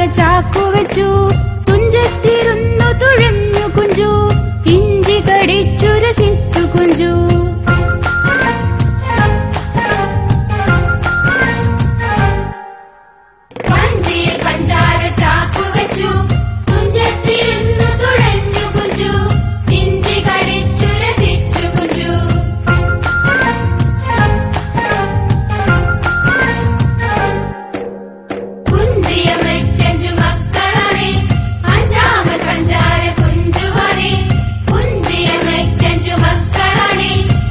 ചാക്കു വെച്ചു തുഞ്ചത്തിരുന്നു തുഴഞ്ഞു കുഞ്ചു ഇഞ്ചി കടിച്ചു രസിച്ചു കുഞ്ചു വഞ്ചിയിൽ പഞ്ചാര ചാക്കു വെച്ചു തുഞ്ചത്തിരുന്നു തുഴഞ്ഞു കുഞ്ചു ഇഞ്ചി കടിച്ചു രസിച്ചു കുഞ്ചു കുഞ്ചിയമ്മയ്ക്കഞ്ചു മക്കളാണേ അഞ്ചാമൻ പഞ്ചാര കുഞ്ചുവാണേ കുഞ്ചിയമ്മയ്ക്കഞ്ചു മക്കളാണേ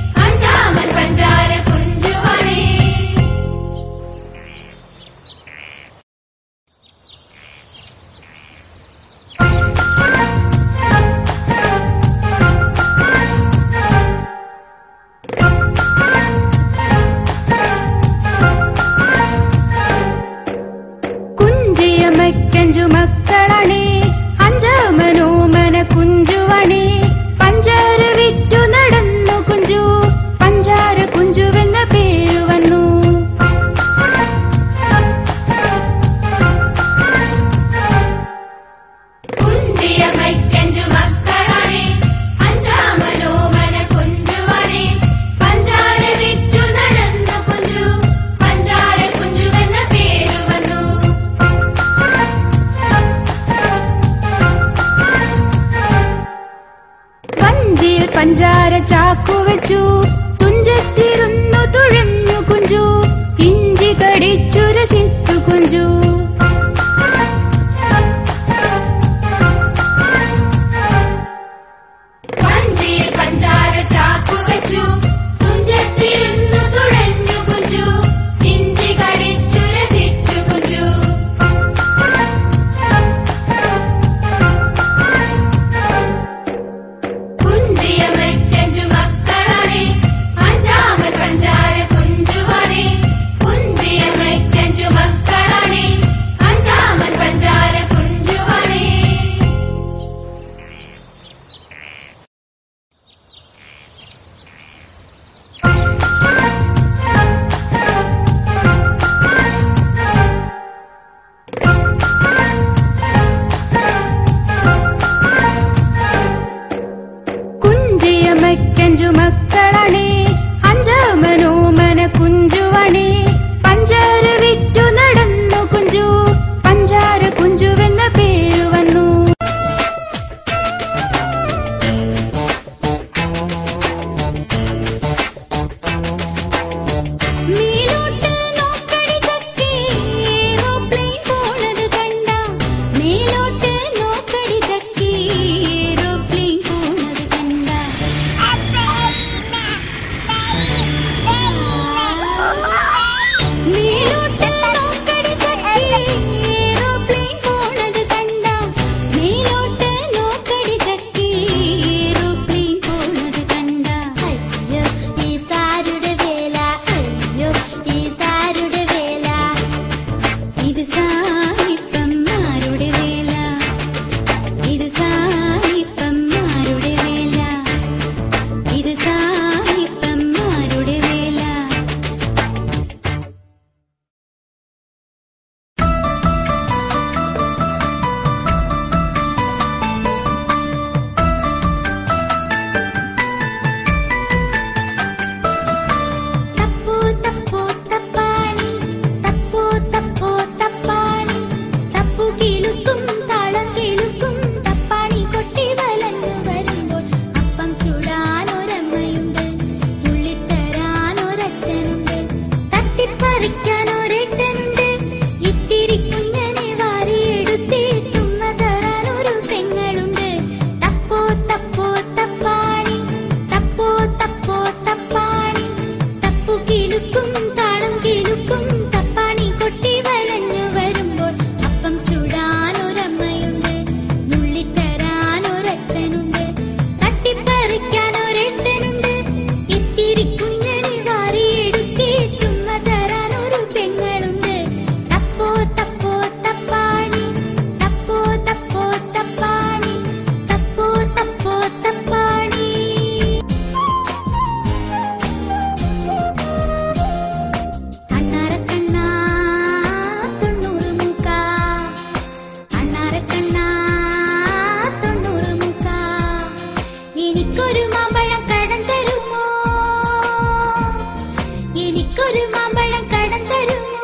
എനിക്കൊരു മാമ്പഴം കടം തരുമോ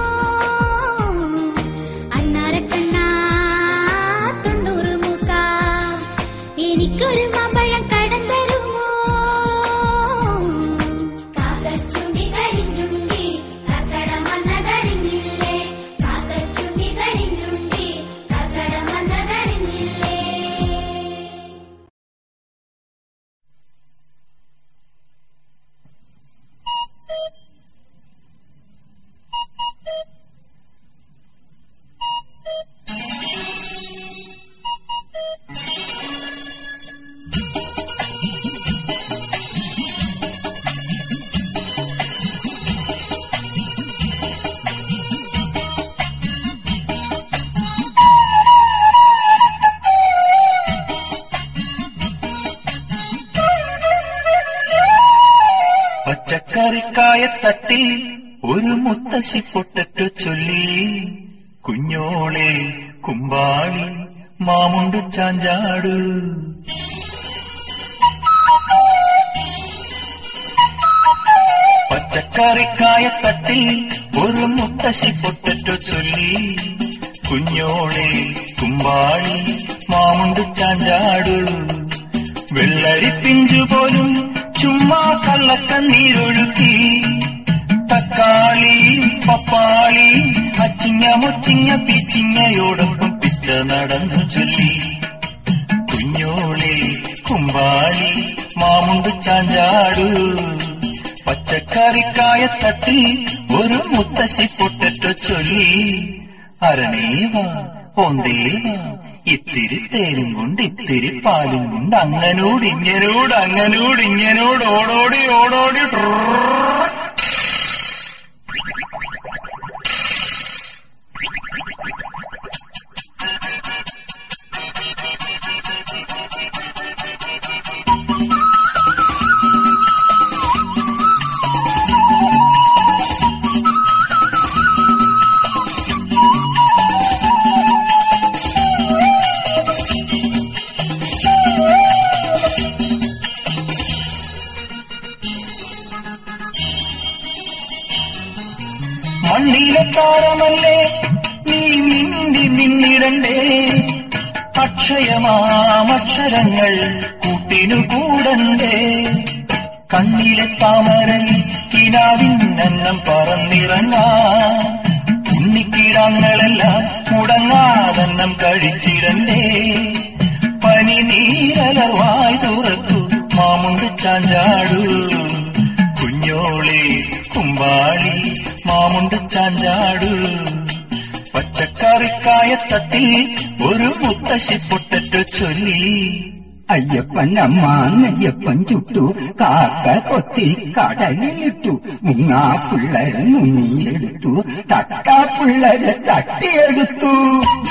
അണ്ണാരക്കണ്ണാ തൊണ്ണൂറ് മൂക്ക എനിക്കൊരു മാമ്പഴം കടം തരുമോ കാക്കച്ചുണ്ടി കരിഞ്ഞുണ്ടി കർക്കടം വന്നതറിഞ്ഞില്ലേ കാക്കച്ചുണ്ടി കരിഞ്ഞുണ്ടി കർക്കടം വന്നതറിഞ്ഞില്ലേ പച്ചക്കറിക്കായ തട്ടി ഒരു മുത്തശ്ശി പൊട്ടറ്റു ചൊല്ലി കുഞ്ഞോളെ കുമ്പാളി മാമുണ്ട് ചാഞ്ചാട് പച്ചക്കറിക്കായ തട്ടി ഒരു മുത്തശ്ശി പൊട്ടറ്റു ചൊല്ലി കുഞ്ഞോളെ കുമ്പാളി മാമുണ്ട് ചാഞ്ചാട് വെള്ളരി പിഞ്ചു പോലും ചുമ്മാ കള്ളക്കണ്ണീരൊഴുക്കി തക്കാളി പപ്പാളി അച്ചിങ്ങ മുച്ചിങ്ങ പിച്ചിങ്ങയോടൊപ്പം പിച്ച നടന്നു ചൊല്ലി കുഞ്ഞോളെ കുമ്പാളി മാമുണ്ട് ചാഞ്ചാടു പച്ചക്കറിക്കായ തട്ടി ഒരു മുത്തശ്ശി പൊട്ടറ്റോ ചൊല്ലി അരണേവാ ഓന്തേവാ ഇത്തിരി തേനും കൊണ്ട് ഇത്തിരി പാലും കൊണ്ട് അങ്ങനോട് ഇങ്ങനോട് അങ്ങനോട് ഇങ്ങനോട് ഓടോടി ഓടോടി ട്രർ. മണ്ണിലെ താരമല്ലേ നീ നിന്നി നിന്നിടണ്ടേ അക്ഷയമാമക്ഷരങ്ങൾ കൂട്ടിനു കൂടണ്ടേ കണ്ണിലെ താമരയിൽ കിനാവിന്നെണ്ണം പറന്നിറങ്ങാ ഉണ്ണിക്കിടാങ്ങളെല്ലാം മുടങ്ങാതെണ്ണം കഴിച്ചിടണ്ടേ പനി നീരലവായി തുറക്കു മാമുണ്ട് ചാഞ്ചാടു കുഞ്ഞോളെ കുമ്പാളി മാമുണ്ട് ചാഞ്ചാടു പച്ചക്കറിക്കായ തട്ടി ഒരു മുത്തശ്ശി പൊട്ടറ്റു ചൊല്ലി അയ്യപ്പൻ അമ്മാന്നയ്യപ്പൻ ചുട്ടു കാക്ക കൊത്തി കടലിലിട്ടു മുങ്ങാ പിള്ളേരെ മുങ്ങിയെടുത്തു തട്ടാ പിള്ളേരെ തട്ടിയെടുത്തു